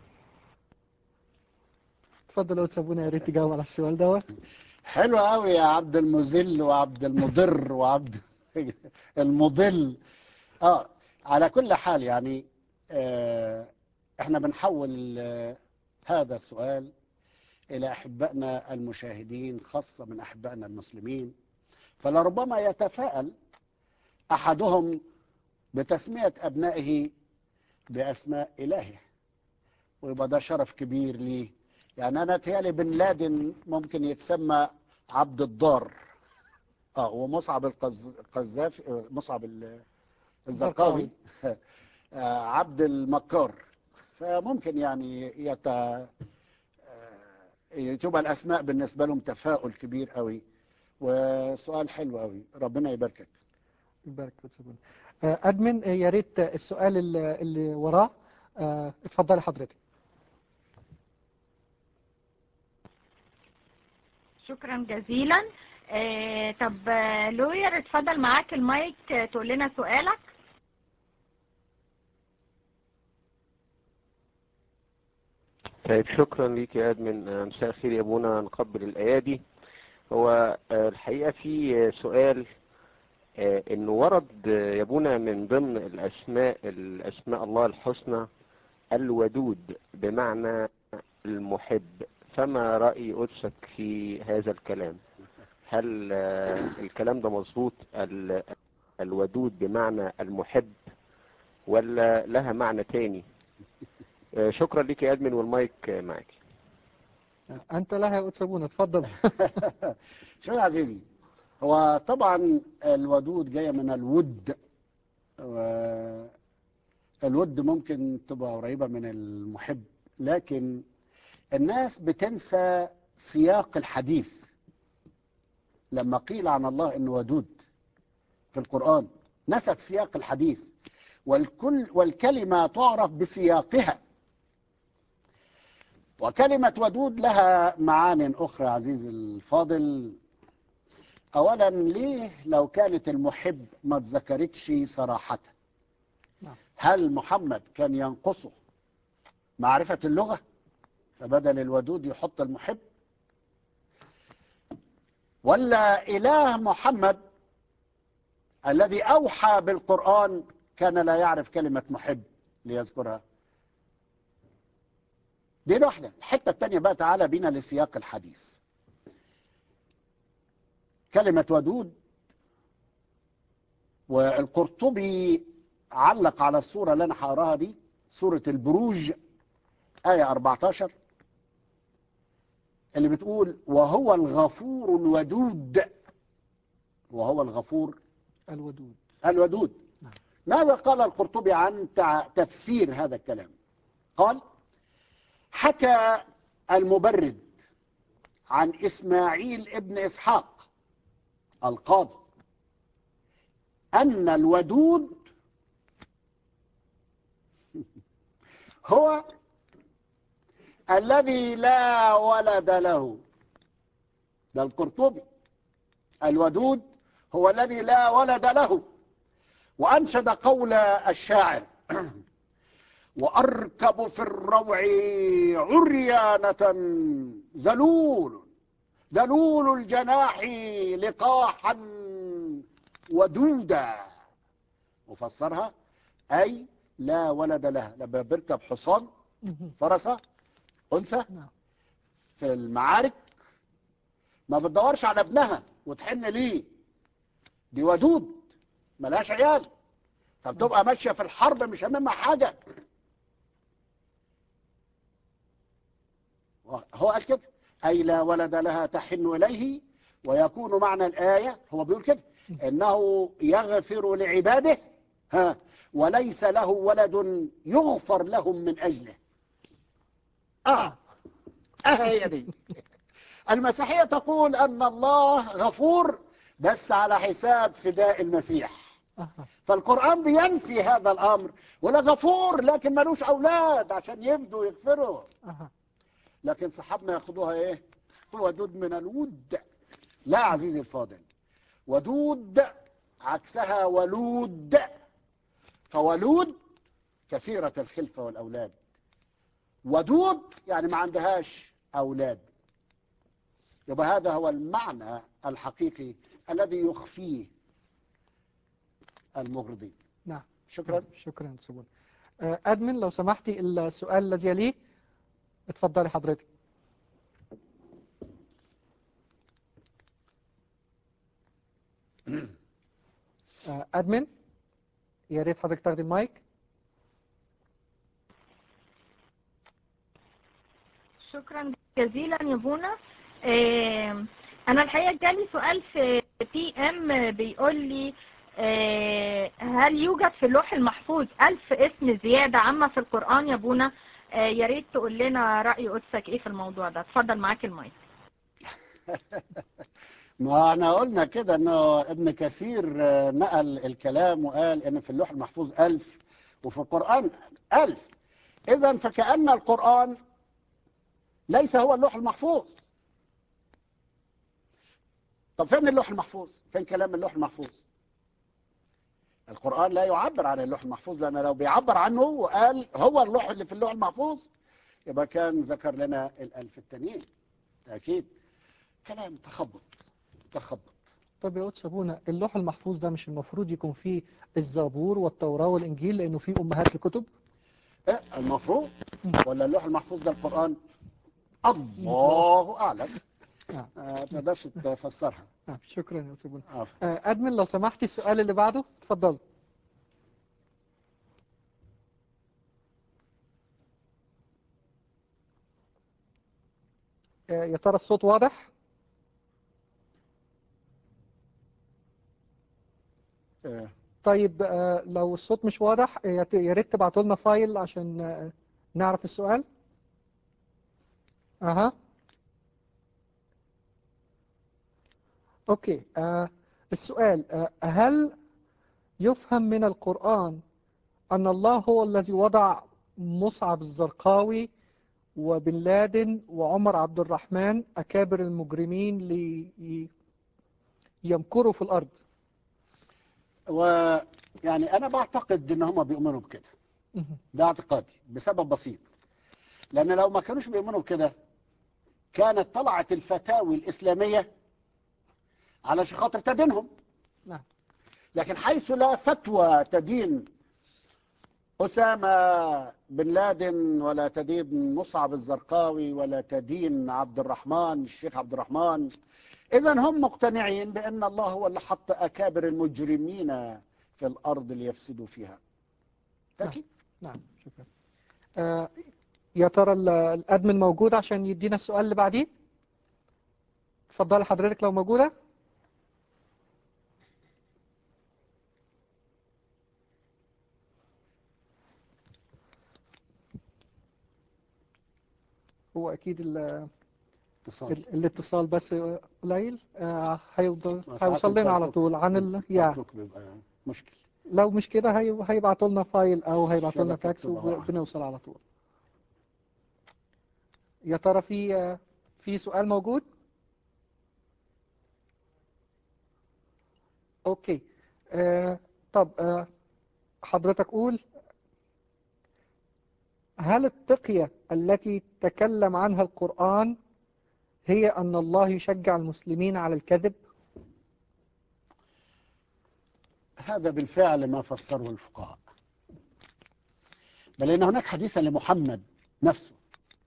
تفضل لو تسابونا يا ريت تجاوب على السؤال دوت حلو قوي يا عبد المذل وعبد المضر وعبد المضل اه على كل حال يعني آه احنا بنحول آه هذا السؤال الى احبائنا المشاهدين خاصه من احبائنا المسلمين فلربما يتفاءل احدهم بتسميه ابنائه باسماء الهه ويبقى ده شرف كبير ليه يعني انا تهيألي بن لادن ممكن يتسمى عبد الضار اه ومصعب القز- القذافي آه، مصعب ال- الزرقاوي آه، عبد المكار فممكن يعني يت آه، تبقى الاسماء بالنسبه لهم تفاؤل كبير قوي وسؤال حلو قوي ربنا يباركك يبارك فيك سابونا آه، أدمن آه، يا ريت السؤال اللي اللي وراه آه، اتفضلي حضرتك شكرا جزيلا آه، طب آه، لوير اتفضل معاك المايك آه، تقول لنا سؤالك طيب شكرا ليك يا ادمن آه، مساء الخير يا ابونا نقبل الايادي هو آه، الحقيقه في آه، سؤال آه، انه ورد آه، يا ابونا من ضمن الاسماء الاسماء الله الحسنى الودود بمعنى المحب فما راي قدسك في هذا الكلام هل آه، الكلام ده مظبوط ال- الودود بمعنى المحب ولا لها معنى تاني آه، شكرا لك يا ادمن والمايك آه، معك أنت لها يا قدس أبونا اتفضل شوف يا عزيزي هو طبعا الودود جاية من الود و- الود ممكن تبقى قريبة من المحب لكن الناس بتنسى سياق الحديث لما قيل عن الله انه ودود في القرآن نست سياق الحديث والكل والكلمة تعرف بسياقها وكلمة ودود لها معان أخرى عزيزي الفاضل أولا ليه لو كانت المحب ما اتذكرتش صراحة نعم. هل محمد كان ينقصه معرفة اللغة فبدل الودود يحط المحب ولا إله محمد الذي أوحى بالقرآن كان لا يعرف كلمة محب ليذكرها دي واحدة الحتة التانية بقى تعالى بينا لسياق الحديث كلمة ودود والقرطبي علق على الصورة اللي أنا هقراها دي سورة البروج آية 14 اللي بتقول وهو الغفور الودود وهو الغفور الودود الودود نعم. ماذا قال القرطبي عن تع- تفسير هذا الكلام قال حكى المبرد عن إسماعيل ابن إسحاق القاضي أن الودود هو الذي لا ولد له ده القرطبي الودود هو الذي لا ولد له وأنشد قول الشاعر وأركب في الروع عريانة ذلول ذلول الجناح لقاحا ودودا وفسرها أي لا ولد لها لما بيركب حصان مهم. فرسة أنثى نعم في المعارك ما بتدورش على ابنها وتحن ليه دي ودود ملهاش عيال فبتبقى ماشية في الحرب مش هممها حاجة هو قال كده أي لا ولد لها تحن إليه ويكون معنى الآية هو بيقول كده إنه يغفر لعباده ها وليس له ولد يغفر لهم من أجله آه آه هي دي المسيحية تقول أن الله غفور بس على حساب فداء المسيح أها. فالقرآن بينفي هذا الأمر ولا غفور لكن ملوش أولاد عشان يفدوا ويغفروا أها. لكن صحابنا ياخدوها إيه ودود من الود لا عزيزي الفاضل ودود عكسها ولود فولود كثيرة الخلفة والأولاد ودود يعني ما عندهاش أولاد يبقى هذا هو المعنى الحقيقي الذي يخفيه المغرضين نعم شكرا شكرا سبون آه، أدمن لو سمحتي السؤال الذي يليه اتفضلي حضرتك آه، أدمن يا ريت حضرتك تاخدي المايك شكرا جزيلا يا بونا آه، انا الحقيقه جالي سؤال في بي ام بيقول لي آه، هل يوجد في اللوح المحفوظ ألف اسم زيادة عما في القرآن يا بونا آه، يا ريت تقول لنا رأي قدسك ايه في الموضوع ده اتفضل معاك المايك ما احنا قلنا كده انه ابن كثير آه، نقل الكلام وقال ان في اللوح المحفوظ ألف وفي القرآن ألف إذا فكأن القرآن ليس هو اللوح المحفوظ طب فين اللوح المحفوظ فين كلام اللوح المحفوظ القرآن لا يعبر عن اللوح المحفوظ لأن لو بيعبر عنه وقال هو اللوح اللي في اللوح المحفوظ يبقى كان ذكر لنا الألف التانيين أكيد كلام تخبط تخبط طب يا قدس أبونا اللوح المحفوظ ده مش المفروض يكون فيه الزبور والتوراة والإنجيل لأنه فيه أمهات الكتب إيه المفروض ولا اللوح المحفوظ ده القرآن الله أعلم نعم ما تقدرش تفسرها نعم شكرا يا قدس أبونا آه. آه، أدمن لو سمحتي السؤال اللي بعده اتفضل آه، يا ترى الصوت واضح؟ آه. طيب آه، لو الصوت مش واضح آه، يا ت- يا ريت تبعتوا لنا فايل عشان آه، نعرف السؤال اها اوكي آه، السؤال آه، هل يفهم من القرآن أن الله هو الذي وضع مصعب الزرقاوي وبن لادن وعمر عبد الرحمن أكابر المجرمين ليمكروا في الأرض ويعني أنا بعتقد إن هم بيؤمنوا بكده مهم. ده اعتقادي بسبب بسيط لأن لو ما كانوش بيؤمنوا بكده كانت طلعت الفتاوي الإسلامية علشان خاطر تدينهم نعم لكن حيث لا فتوى تدين أسامة بن لادن ولا تدين مصعب الزرقاوي ولا تدين عبد الرحمن الشيخ عبد الرحمن إذا هم مقتنعين بأن الله هو اللي حط أكابر المجرمين في الأرض ليفسدوا فيها تأكيد نعم شكرا آه، يا ترى ال- الأدمن موجود عشان يدينا السؤال اللي بعديه اتفضلي حضرتك لو موجودة هو أكيد ال- اتصال ال- الاتصال بس قليل آه، هيوض- ساعات هيوصل لنا على التوك- طول عن ال... يا التوك بيبقى مشكل لو مش كده هي... هيبعتوا لنا فايل او هيبعتوا لنا الشبكة فاكس بتبقى واقعة. وبنوصل على طول يا ترى في في سؤال موجود اوكي آه طب آه حضرتك قول هل التقية التي تكلم عنها القرآن هي أن الله يشجع المسلمين على الكذب هذا بالفعل ما فسره الفقهاء بل إن هناك حديثا لمحمد نفسه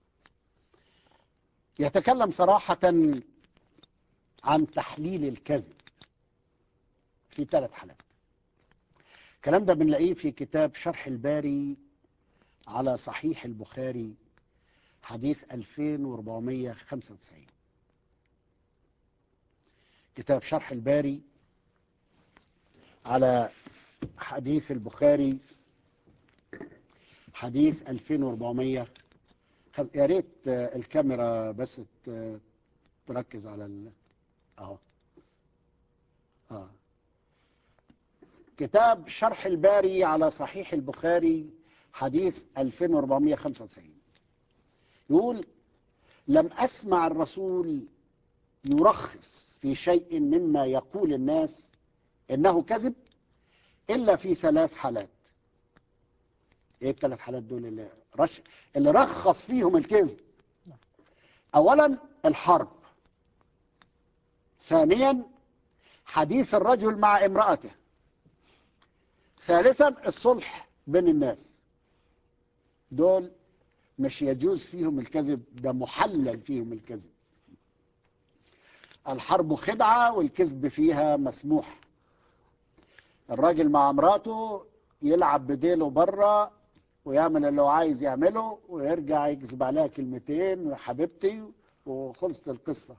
يتكلم صراحة عن تحليل الكذب في ثلاث حالات الكلام ده بنلاقيه في كتاب شرح الباري على صحيح البخاري حديث 2495 كتاب شرح الباري على حديث البخاري حديث 2400 خم- يا ريت آه، الكاميرا بس ت- تركز على ال... اهو اه كتاب شرح الباري على صحيح البخاري حديث 2495 يقول لم اسمع الرسول يرخص في شيء مما يقول الناس انه كذب الا في ثلاث حالات ايه الثلاث حالات دول اللي رش اللي رخص فيهم الكذب اولا الحرب ثانيا حديث الرجل مع امرأته ثالثا الصلح بين الناس دول مش يجوز فيهم الكذب ده محلل فيهم الكذب الحرب خدعة والكذب فيها مسموح الراجل مع مراته يلعب بديله بره ويعمل اللي هو عايز يعمله ويرجع يكذب عليها كلمتين وحبيبتي وخلصت القصة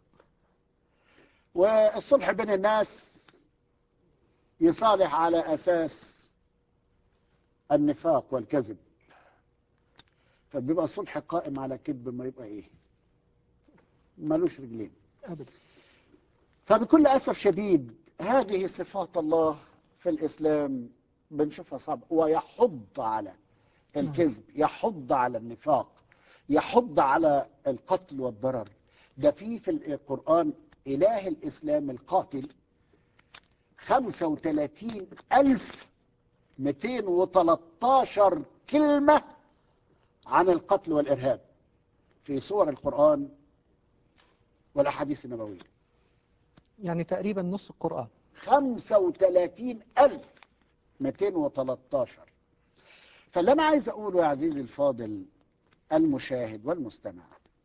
والصلح بين الناس يصالح على أساس النفاق والكذب فبيبقى الصلح قائم على كذب ما يبقى ايه ملوش رجلين أبدا فبكل أسف شديد هذه صفات الله في الإسلام بنشوفها صعبة ويحض على الكذب يحض على النفاق يحض على القتل والضرر ده في في القرآن إله الإسلام القاتل 35213 كلمة عن القتل والإرهاب في سور القرآن والأحاديث النبوية يعني تقريبا نص القرآن 35213 فاللي أنا عايز أقوله يا عزيزي الفاضل المشاهد والمستمع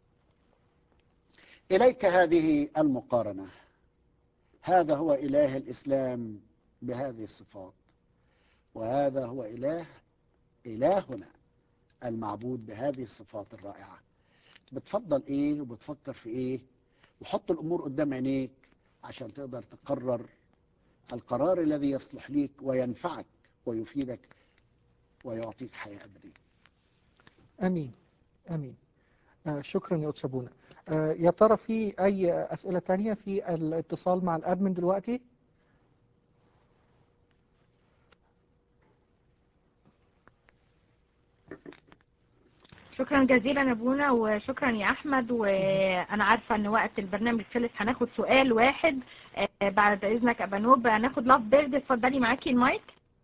إليك هذه المقارنة هذا هو إله الإسلام بهذه الصفات وهذا هو إله إلهنا المعبود بهذه الصفات الرائعة بتفضل إيه وبتفكر في إيه وحط الأمور قدام عينيك عشان تقدر تقرر القرار الذي يصلح ليك وينفعك ويفيدك ويعطيك حياة أبدية امين امين آه شكرا يا قدس ابونا آه يا ترى في اي اسئله تانية في الاتصال مع الادمن دلوقتي شكرا جزيلا يا ابونا وشكرا يا احمد وانا عارفه ان وقت البرنامج خلص هناخد سؤال واحد آه، بعد اذنك يا بنوب هناخد لاف بيرد اتفضلي معاكي المايك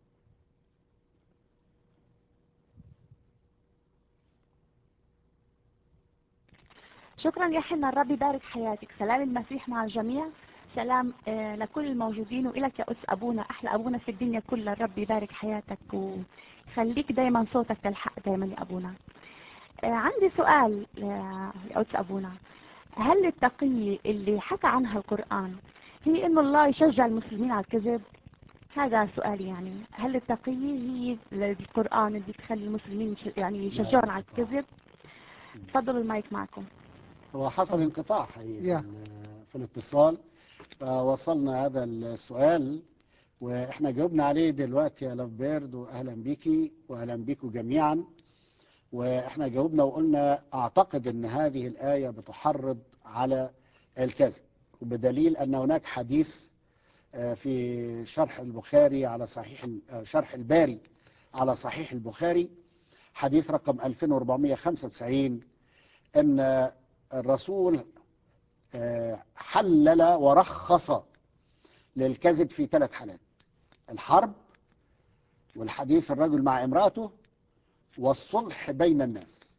شكرا يا حنا الرب يبارك حياتك سلام المسيح مع الجميع سلام آه، لكل الموجودين وإلك يا أس أبونا أحلى أبونا في الدنيا كلها الرب يبارك حياتك ويخليك دايما صوتك للحق دايما يا أبونا آه، عندي سؤال آه، يا أس أبونا هل التقية اللي حكى عنها القرآن هي إنه الله يشجع المسلمين على الكذب هذا سؤالي يعني هل التقية هي القرآن اللي بتخلي المسلمين يش- يعني يشجعون على الكذب تفضلوا المايك معكم هو حصل انقطاع حقيقي يا. في, ال- في الاتصال فوصلنا هذا السؤال واحنا جاوبنا عليه دلوقتي يا لاف بيرد واهلا بيكي واهلا بيكم جميعا واحنا جاوبنا وقلنا اعتقد ان هذه الايه بتحرض على الكذب وبدليل ان هناك حديث آه، في شرح البخاري على صحيح ال- آه، شرح الباري على صحيح البخاري حديث رقم 2495 ان الرسول آه، حلل ورخص للكذب في ثلاث حالات الحرب والحديث الرجل مع امرأته والصلح بين الناس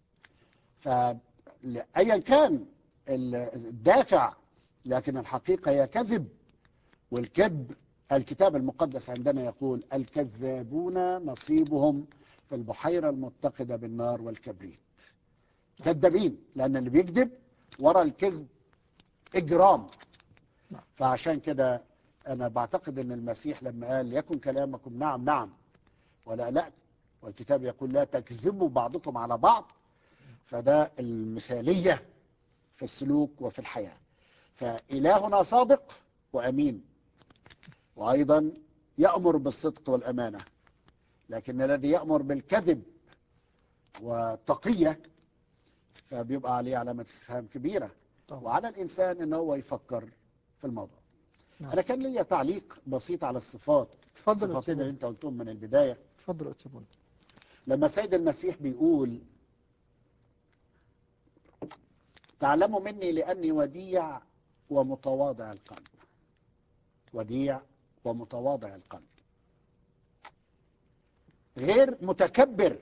فأيا كان ال- الدافع لكن الحقيقة هي كذب والكذب الكتاب المقدس عندنا يقول الكذابون نصيبهم في البحيرة المتقدة بالنار والكبريت كذابين لأن اللي بيكذب ورا الكذب إجرام نعم. فعشان كده أنا بعتقد أن المسيح لما قال يكن كلامكم نعم نعم ولا لا والكتاب يقول لا تكذبوا بعضكم على بعض فده المثالية في السلوك وفي الحياة فإلهنا صادق وأمين وأيضا يأمر بالصدق والأمانة لكن الذي يأمر بالكذب وتقية فبيبقى عليه علامة استفهام كبيرة طبعا. وعلى الإنسان أنه هو يفكر في الموضوع نعم. أنا كان لي تعليق بسيط على الصفات اتفضل يا الصفتين اللي أستاذ. أنت قلتهم من البداية اتفضل يا أستاذ بونا. لما سيد المسيح بيقول تعلموا مني لأني وديع ومتواضع القلب وديع ومتواضع القلب غير متكبر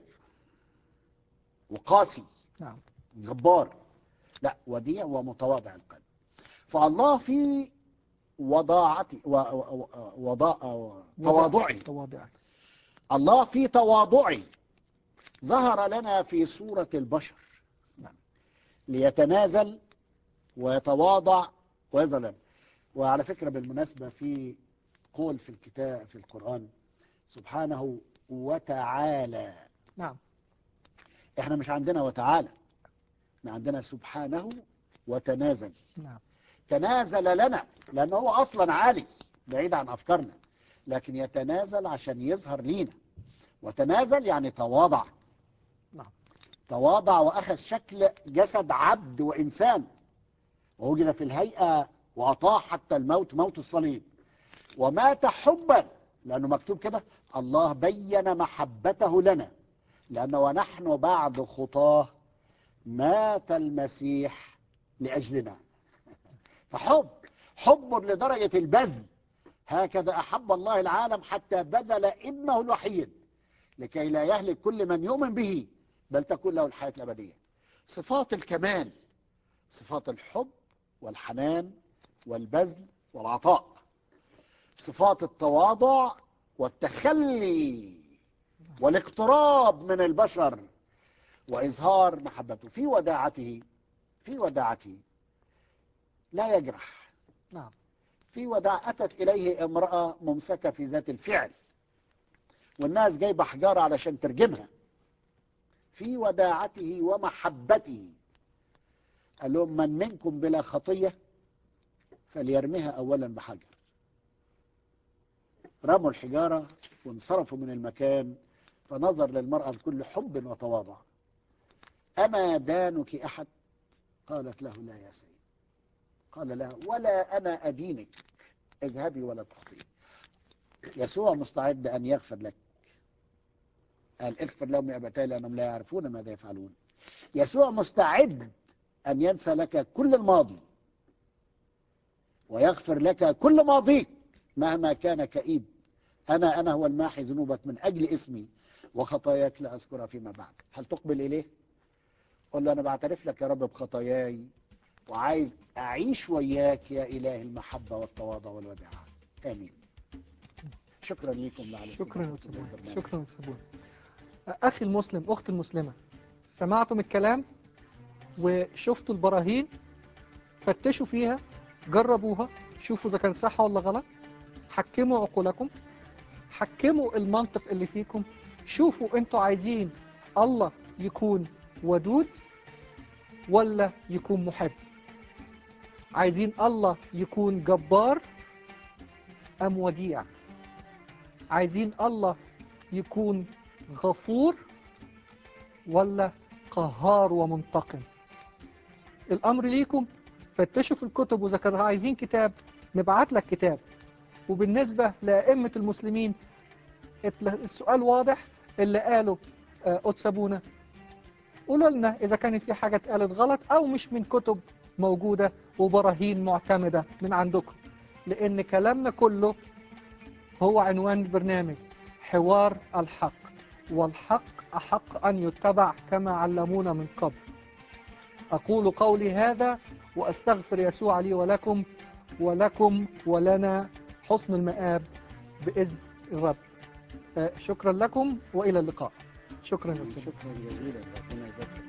وقاسي نعم جبار لا وديع ومتواضع القلب فالله في وضاعتي و- و- و- وضاء تواضعي تواضعي الله في تواضعه ظهر لنا في صورة البشر نعم. ليتنازل ويتواضع ويظهر لنا وعلى فكرة بالمناسبة في قول في الكتاب في القرآن سبحانه وتعالى نعم احنا مش عندنا وتعالى احنا عندنا سبحانه وتنازل نعم تنازل لنا لأنه هو أصلا عالي بعيد عن أفكارنا لكن يتنازل عشان يظهر لينا وتنازل يعني تواضع نعم تواضع وأخذ شكل جسد عبد وإنسان ووجد في الهيئة وأطاع حتى الموت موت الصليب ومات حبا لأنه مكتوب كده الله بين محبته لنا لأنه ونحن بعد خطاه مات المسيح لأجلنا فحب حب لدرجة البذل هكذا أحب الله العالم حتى بذل ابنه الوحيد لكي لا يهلك كل من يؤمن به بل تكون له الحياة الأبدية صفات الكمال صفات الحب والحنان والبذل والعطاء صفات التواضع والتخلي والاقتراب من البشر وإظهار محبته في وداعته في وداعته لا يجرح نعم في وداع أتت إليه امرأة ممسكة في ذات الفعل والناس جايبة حجارة علشان ترجمها في وداعته ومحبته قال لهم من منكم بلا خطية فليرميها أولا بحجر رموا الحجارة وانصرفوا من المكان فنظر للمرأة بكل حب وتواضع أما دانك أحد قالت له لا يا سيد قال لها ولا أنا أدينك اذهبي ولا تخطئي يسوع مستعد أن يغفر لك قال اغفر لهم يا أبتاه لأنهم لا يعرفون ماذا يفعلون يسوع مستعد أن ينسى لك كل الماضي ويغفر لك كل ماضيك مهما كان كئيب أنا أنا هو الماحي ذنوبك من أجل اسمي وخطاياك لا أذكرها فيما بعد هل تقبل إليه؟ قل له أنا بعترف لك يا رب بخطاياي وعايز أعيش وياك يا إله المحبة والتواضع والوداعة آمين شكرا لكم على شكرا استضافتكم وتسابون للبرنامج. شكرا وتسابون أخي المسلم أختي المسلمة سمعتم الكلام وشفتوا البراهين فتشوا فيها جربوها شوفوا إذا كانت صح ولا غلط حكموا عقولكم حكموا المنطق اللي فيكم شوفوا انتوا عايزين الله يكون ودود ولا يكون محب عايزين الله يكون جبار أم وديع عايزين الله يكون غفور ولا قهار ومنتقم الأمر ليكم فتشوا في الكتب وإذا كانوا عايزين كتاب نبعت لك كتاب وبالنسبة لأئمة المسلمين السؤال واضح اللي قاله آه، قدس أبونا قولوا لنا إذا كانت في حاجة اتقالت غلط أو مش من كتب موجودة وبراهين معتمدة من عندكم لأن كلامنا كله هو عنوان البرنامج حوار الحق والحق أحق أن يتبع كما علمونا من قبل أقول قولي هذا وأستغفر يسوع لي ولكم ولكم ولنا حسن المآب بإذن الرب آه، شكرا لكم وإلى اللقاء شكرا يا أستاذ شكرا جزيلا ربنا يبارك